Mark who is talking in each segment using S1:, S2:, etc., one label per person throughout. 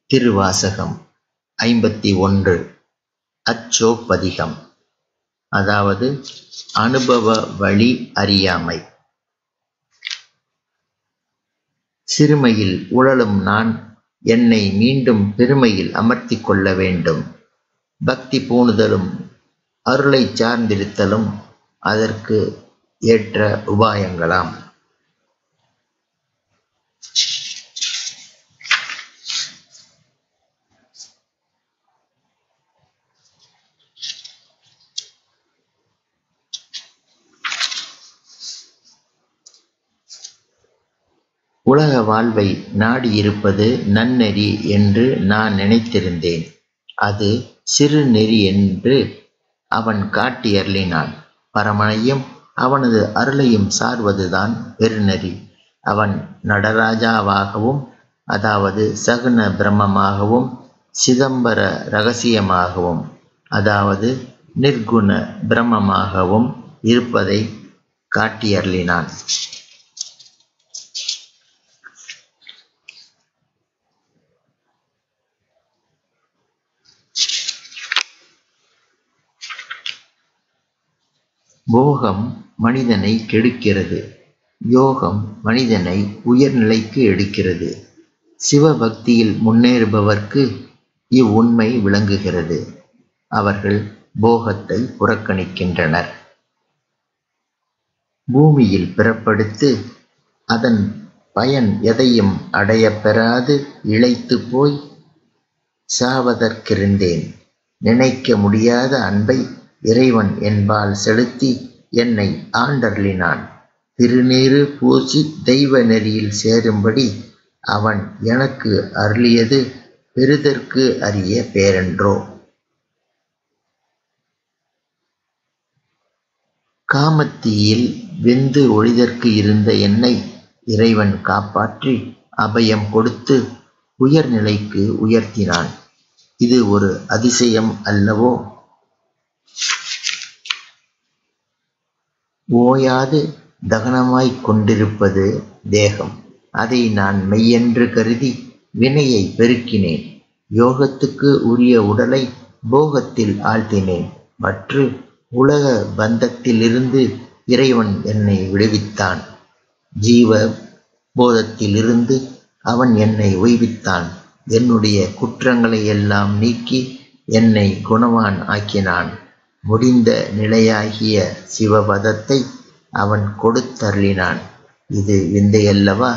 S1: திருவாசகம் ஐம்பத்தி ஒன்று அச்சோப்பதிகம் அதாவது அனுபவ வழி அறியாமை சிறுமையில் உழலும் நான் என்னை மீண்டும் பெருமையில் அமர்த்தி கொள்ள வேண்டும் பக்தி பூணுதலும் அருளைச் சார்ந்திருத்தலும் அதற்கு ஏற்ற உபாயங்களாம் உலக வாழ்வை நாடியிருப்பது நன்னெறி என்று நான் நினைத்திருந்தேன் அது சிறு நெறி என்று அவன் காட்டி அருளினான் பரமனையும் அவனது அருளையும் சார்வதுதான் பெருநெறி அவன் நடராஜாவாகவும் அதாவது சகுன பிரம்மமாகவும் சிதம்பர ரகசியமாகவும் அதாவது நிர்குண பிரம்மமாகவும் இருப்பதை காட்டியருளினான் போகம் மனிதனை கெடுக்கிறது யோகம் மனிதனை உயர்நிலைக்கு எடுக்கிறது சிவபக்தியில் முன்னேறுபவர்க்கு இவ்வுண்மை விளங்குகிறது அவர்கள் போகத்தை புறக்கணிக்கின்றனர் பூமியில் பிறப்படுத்து அதன் பயன் எதையும் அடையப் பெறாது இழைத்து போய் சாவதற்கிருந்தேன் நினைக்க முடியாத அன்பை இறைவன் என்பால் செலுத்தி என்னை ஆண்டருளினான் திருநீறு பூசி தெய்வ நெறியில் சேரும்படி அவன் எனக்கு அருளியது பெறுதற்கு அறிய பேரன்றோ காமத்தீயில் வெந்து ஒழிதற்கு இருந்த என்னை இறைவன் காப்பாற்றி அபயம் கொடுத்து உயர்நிலைக்கு உயர்த்தினான் இது ஒரு அதிசயம் அல்லவோ ஓயாது தகனமாய்க் கொண்டிருப்பது தேகம் அதை நான் மெய்யென்று கருதி வினையை பெருக்கினேன் யோகத்துக்கு உரிய உடலை போகத்தில் ஆழ்த்தினேன் மற்று உலக பந்தத்திலிருந்து இறைவன் என்னை விடுவித்தான் ஜீவ போதத்திலிருந்து அவன் என்னை உய்வித்தான் என்னுடைய குற்றங்களை எல்லாம் நீக்கி என்னை குணவான் ஆக்கினான் முடிந்த நிலையாகிய சிவபதத்தை அவன் கொடுத்தருளினான் இது விந்தையல்லவா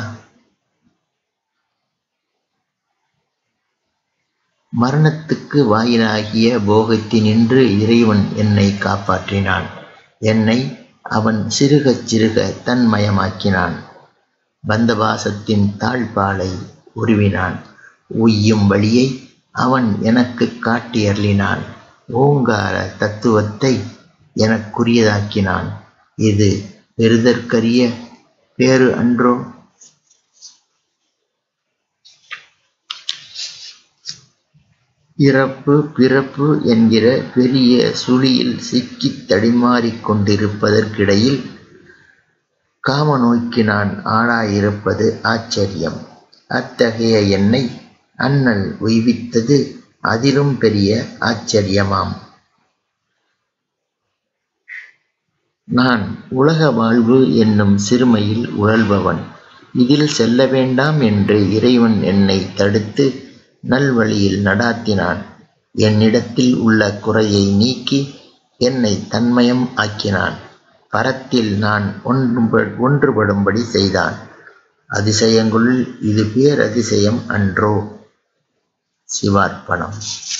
S1: மரணத்துக்கு வாயிலாகிய போகத்தினின்று இறைவன் என்னை காப்பாற்றினான் என்னை அவன் சிறுகச் சிறுக தன்மயமாக்கினான் பந்தவாசத்தின் தாழ்பாலை உருவினான் உய்யும் வழியை அவன் எனக்கு காட்டி அருளினான் ஓங்கார தத்துவத்தை எனக்குரியதாக்கினான் இது பெறுதற்கரிய பேறு அன்றோ இறப்பு பிறப்பு என்கிற பெரிய சுழியில் சிக்கித் தடிமாறிக் கொண்டிருப்பதற்கிடையில் காம நோய்க்கு நான் ஆளாயிருப்பது ஆச்சரியம் அத்தகைய என்னை அண்ணல் உய்வித்தது அதிலும் பெரிய ஆச்சரியமாம் நான் உலக வாழ்வு என்னும் சிறுமையில் உழல்பவன் இதில் செல்ல வேண்டாம் என்று இறைவன் என்னை தடுத்து நல்வழியில் நடாத்தினான் என்னிடத்தில் உள்ள குறையை நீக்கி என்னை தன்மயம் ஆக்கினான் பரத்தில் நான் ஒன்று ஒன்றுபடும்படி செய்தான் அதிசயங்களுள் இது பேரதிசயம் அன்றோ சிவார்ப்பணம்